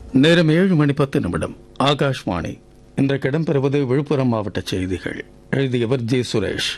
நேரம் ஏழு மணி பத்து நிமிடம் ஆகாஷ்வாணி இன்றைக்கு இடம்பெறுவது விழுப்புரம் மாவட்ட செய்திகள் எழுதியவர் ஜி சுரேஷ்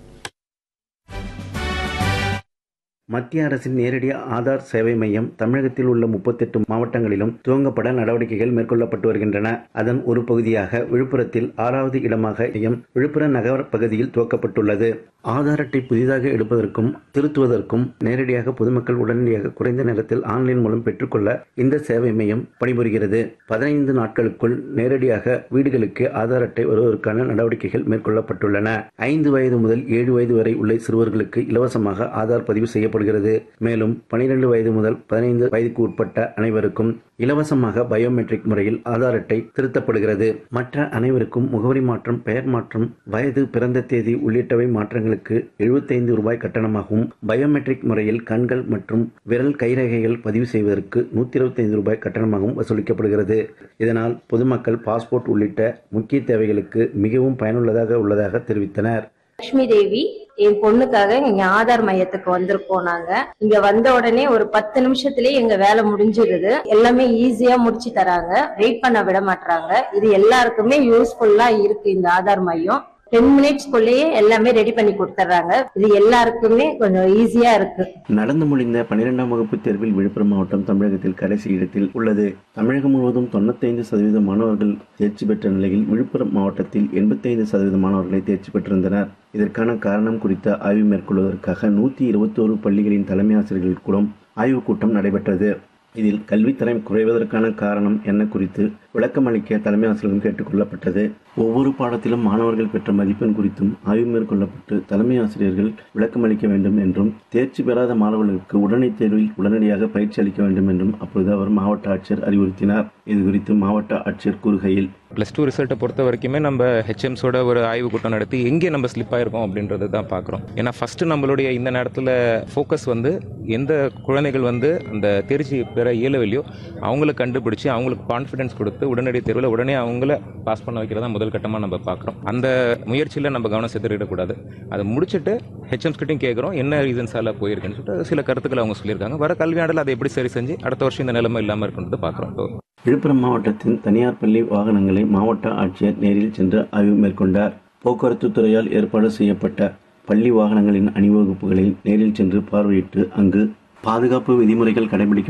மத்திய அரசின் நேரடி ஆதார் சேவை மையம் தமிழகத்தில் உள்ள முப்பத்தெட்டு மாவட்டங்களிலும் துவங்கப்பட நடவடிக்கைகள் மேற்கொள்ளப்பட்டு வருகின்றன அதன் ஒரு பகுதியாக விழுப்புரத்தில் ஆறாவது இடமாக மையம் விழுப்புரம் நகர பகுதியில் துவக்கப்பட்டுள்ளது ஆதார் அட்டை புதிதாக எடுப்பதற்கும் திருத்துவதற்கும் நேரடியாக பொதுமக்கள் உடனடியாக குறைந்த நேரத்தில் ஆன்லைன் மூலம் பெற்றுக்கொள்ள இந்த சேவை மையம் பணிபுரிகிறது பதினைந்து நாட்களுக்குள் நேரடியாக வீடுகளுக்கு ஆதார் அட்டை வருவதற்கான நடவடிக்கைகள் மேற்கொள்ளப்பட்டுள்ளன ஐந்து வயது முதல் ஏழு வயது வரை உள்ள சிறுவர்களுக்கு இலவசமாக ஆதார் பதிவு செய்யப்படுகிறது மேலும் பனிரெண்டு வயது முதல் பதினைந்து வயதுக்கு உட்பட்ட அனைவருக்கும் இலவசமாக பயோமெட்ரிக் முறையில் ஆதார் அட்டை திருத்தப்படுகிறது மற்ற அனைவருக்கும் முகவரி மாற்றம் பெயர் மாற்றம் வயது பிறந்த தேதி உள்ளிட்டவை மாற்றங்களுக்கு எழுபத்தைந்து ரூபாய் கட்டணமாகவும் பயோமெட்ரிக் முறையில் கண்கள் மற்றும் விரல் கைரேகைகள் பதிவு செய்வதற்கு நூத்தி இருபத்தைந்து ரூபாய் கட்டணமாகவும் வசூலிக்கப்படுகிறது இதனால் பொதுமக்கள் பாஸ்போர்ட் உள்ளிட்ட முக்கிய தேவைகளுக்கு மிகவும் பயனுள்ளதாக உள்ளதாக தெரிவித்தனர் லட்சுமி தேவி என் பொண்ணுக்காக இங்க ஆதார் மையத்துக்கு வந்திருக்கோம் நாங்க இங்க வந்த உடனே ஒரு பத்து நிமிஷத்துலயே எங்க வேலை முடிஞ்சிருது எல்லாமே ஈஸியா முடிச்சு தராங்க வெயிட் பண்ண விட மாட்டாங்க இது எல்லாருக்குமே யூஸ்ஃபுல்லா இருக்கு இந்த ஆதார் மையம் டென் மினிட்ஸ்க்குள்ளேயே எல்லாமே ரெடி பண்ணி கொடுத்துட்றாங்க இது எல்லாருக்குமே கொஞ்சம் ஈஸியா இருக்கு நடந்து முடிந்த பனிரெண்டாம் வகுப்பு தேர்வில் விழுப்புரம் மாவட்டம் தமிழகத்தில் கடைசி இடத்தில் உள்ளது தமிழகம் முழுவதும் தொண்ணூத்தைந்து சதவீத மாணவர்கள் தேர்ச்சி பெற்ற நிலையில் விழுப்புரம் மாவட்டத்தில் எண்பத்தைந்து சதவீத மாணவர்களை தேர்ச்சி பெற்றிருந்தனர் இதற்கான காரணம் குறித்த ஆய்வு மேற்கொள்வதற்காக நூத்தி இருபத்தோரு பள்ளிகளின் தலைமை ஆசிரியர்கள் கூடம் ஆய்வுக் கூட்டம் நடைபெற்றது இதில் கல்வித்தரம் குறைவதற்கான காரணம் என்ன குறித்து விளக்கம் அளிக்க தலைமை ஆசிரியரும் கேட்டுக் கொள்ளப்பட்டது ஒவ்வொரு பாடத்திலும் மாணவர்கள் பெற்ற மதிப்பெண் குறித்தும் ஆய்வு மேற்கொள்ளப்பட்டு தலைமை ஆசிரியர்கள் விளக்கம் அளிக்க வேண்டும் என்றும் தேர்ச்சி பெறாத மாணவர்களுக்கு உடனடி தேர்வில் உடனடியாக பயிற்சி அளிக்க வேண்டும் என்றும் அப்பொழுது அவர் மாவட்ட ஆட்சியர் அறிவுறுத்தினார் இது குறித்து மாவட்ட ஆட்சியர் கூறுகையில் ப்ளஸ் டூ ரிசல்ட்டை பொறுத்த வரைக்குமே நம்ம ஹெச்எம்ஸோட ஒரு ஆய்வு கூட்டம் நடத்தி எங்கே நம்ம ஸ்லிப் ஆயிருக்கோம் அப்படின்றது தான் பார்க்குறோம் ஏன்னா ஃபஸ்ட்டு நம்மளுடைய இந்த நேரத்தில் ஃபோக்கஸ் வந்து எந்த குழந்தைகள் வந்து அந்த தேர்ச்சி பெற இயலவில்லையோ அவங்கள கண்டுபிடிச்சி அவங்களுக்கு கான்ஃபிடன்ஸ் கொடுத்து உடனடி தேர்வில் உடனே அவங்கள பாஸ் பண்ண வைக்கிறதா முதல் கட்டமாக நம்ம பார்க்குறோம் அந்த முயற்சியில் நம்ம கவனம் செலுத்திடக்கூடாது அதை முடிச்சுட்டு ஹெச்எம்ஸ் கிட்டையும் கேட்குறோம் என்ன ரீசன்ஸால போயிருக்குன்னு சொல்லிட்டு சில கருத்துக்களை அவங்க சொல்லியிருக்காங்க வர கல்வியாண்டில் அதை எப்படி சரி செஞ்சு அடுத்த வருஷம் இந்த நிலைமை இல்லாமல் இருக்குன்றது பார்க்குறோம் இப்போ விழுப்புரம் மாவட்டத்தின் தனியார் பள்ளி வாகனங்களை மாவட்ட ஆட்சியர் நேரில் சென்று ஆய்வு மேற்கொண்டார் போக்குவரத்து துறையால் ஏற்பாடு செய்யப்பட்ட பள்ளி வாகனங்களின் அணிவகுப்புகளை நேரில் சென்று பார்வையிட்டு அங்கு பாதுகாப்பு விதிமுறைகள் கடைபிடிக்க